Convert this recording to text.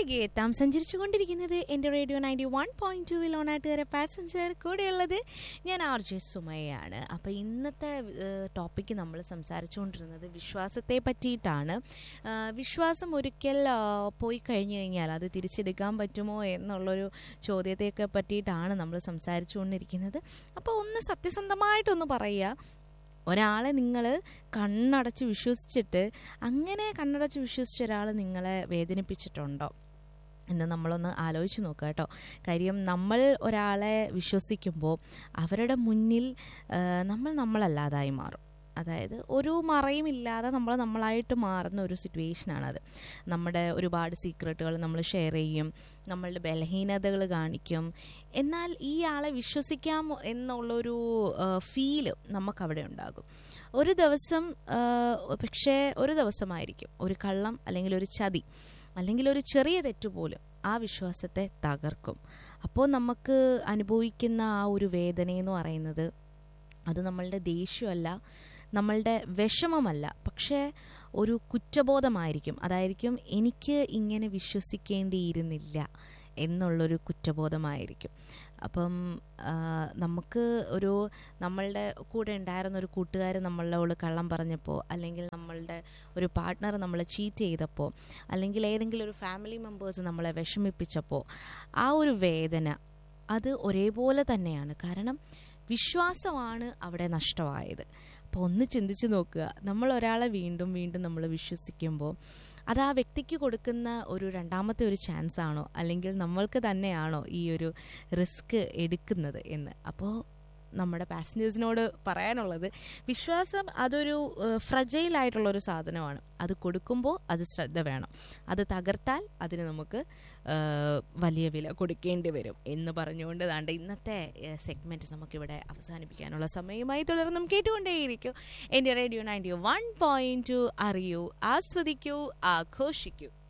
തിരികെ എത്താം സഞ്ചരിച്ചുകൊണ്ടിരിക്കുന്നത് എൻ്റെ റേഡിയോ നയൻറ്റി വൺ പോയിന്റ് ടൂവിൽ ഓണാട്ടുകാരെ പാസഞ്ചർ കൂടെയുള്ളത് ഞാൻ ആർ ജെ സുമയാണ് അപ്പോൾ ഇന്നത്തെ ടോപ്പിക്ക് നമ്മൾ സംസാരിച്ചുകൊണ്ടിരുന്നത് വിശ്വാസത്തെ പറ്റിയിട്ടാണ് ആ, വിശ്വാസം ഒരിക്കൽ ആ, പോയി കഴിഞ്ഞു കഴിഞ്ഞാൽ അത് തിരിച്ചെടുക്കാൻ പറ്റുമോ എന്നുള്ളൊരു ചോദ്യത്തെയൊക്കെ പറ്റിയിട്ടാണ് നമ്മൾ സംസാരിച്ചുകൊണ്ടിരിക്കുന്നത് അപ്പോൾ ഒന്ന് സത്യസന്ധമായിട്ടൊന്ന് പറയുക ഒരാളെ നിങ്ങൾ കണ്ണടച്ച് വിശ്വസിച്ചിട്ട് അങ്ങനെ കണ്ണടച്ച് വിശ്വസിച്ച ഒരാൾ നിങ്ങളെ വേദനിപ്പിച്ചിട്ടുണ്ടോ എന്ന് നമ്മളൊന്ന് ആലോചിച്ച് നോക്കുക കേട്ടോ കാര്യം നമ്മൾ ഒരാളെ വിശ്വസിക്കുമ്പോൾ അവരുടെ മുന്നിൽ ആ, നമ്മൾ നമ്മളല്ലാതായി മാറും അതായത് ഒരു മറയും ഇല്ലാതെ നമ്മൾ നമ്മളായിട്ട് മാറുന്ന ഒരു സിറ്റുവേഷനാണത് നമ്മുടെ ഒരുപാട് സീക്രട്ടുകൾ നമ്മൾ ഷെയർ ചെയ്യും നമ്മളുടെ ബലഹീനതകൾ കാണിക്കും എന്നാൽ ഈ ആളെ വിശ്വസിക്കാം എന്നുള്ളൊരു ഫീല് നമുക്കവിടെ ഉണ്ടാകും ഒരു ദിവസം ആ, പക്ഷേ ഒരു ദിവസമായിരിക്കും ഒരു കള്ളം അല്ലെങ്കിൽ ഒരു ചതി അല്ലെങ്കിൽ ഒരു ചെറിയ തെറ്റ് പോലും ആ വിശ്വാസത്തെ തകർക്കും അപ്പോൾ നമുക്ക് അനുഭവിക്കുന്ന ആ ഒരു വേദനയെന്ന് പറയുന്നത് അത് നമ്മളുടെ ദേഷ്യമല്ല നമ്മളുടെ വിഷമമല്ല പക്ഷേ ഒരു കുറ്റബോധമായിരിക്കും അതായിരിക്കും എനിക്ക് ഇങ്ങനെ വിശ്വസിക്കേണ്ടിയിരുന്നില്ല എന്നുള്ളൊരു കുറ്റബോധമായിരിക്കും അപ്പം ആ, നമുക്ക് ഒരു നമ്മളുടെ കൂടെ ഉണ്ടായിരുന്ന ഒരു കൂട്ടുകാർ നമ്മളോട് കള്ളം പറഞ്ഞപ്പോൾ അല്ലെങ്കിൽ നമ്മളുടെ ഒരു പാർട്ട്ണർ നമ്മളെ ചീറ്റ് ചെയ്തപ്പോൾ അല്ലെങ്കിൽ ഏതെങ്കിലും ഒരു ഫാമിലി മെമ്പേഴ്സ് നമ്മളെ വിഷമിപ്പിച്ചപ്പോൾ ആ ഒരു വേദന അത് ഒരേപോലെ തന്നെയാണ് കാരണം വിശ്വാസമാണ് അവിടെ നഷ്ടമായത് അപ്പോൾ ഒന്ന് ചിന്തിച്ച് നോക്കുക നമ്മൾ ഒരാളെ വീണ്ടും വീണ്ടും നമ്മൾ വിശ്വസിക്കുമ്പോൾ അത് ആ വ്യക്തിക്ക് കൊടുക്കുന്ന ഒരു രണ്ടാമത്തെ ഒരു ചാൻസ് ആണോ അല്ലെങ്കിൽ നമ്മൾക്ക് തന്നെയാണോ ഈ ഒരു റിസ്ക് എടുക്കുന്നത് എന്ന് അപ്പോൾ നമ്മുടെ പാസഞ്ചേഴ്സിനോട് പറയാനുള്ളത് വിശ്വാസം അതൊരു ഫ്രജൈൽ ആയിട്ടുള്ള ഒരു സാധനമാണ് അത് കൊടുക്കുമ്പോൾ അത് ശ്രദ്ധ വേണം അത് തകർത്താൽ അതിന് നമുക്ക് ആ, വലിയ വില കൊടുക്കേണ്ടി വരും എന്ന് പറഞ്ഞുകൊണ്ട് ദാണ്ട് ഇന്നത്തെ സെഗ്മെന്റ് നമുക്കിവിടെ അവസാനിപ്പിക്കാനുള്ള സമയമായി തുടർന്നും കേട്ടുകൊണ്ടേയിരിക്കും എൻ്റെ radio ninety one point two അറിയൂ ആസ്വദിക്കൂ ആഘോഷിക്കൂ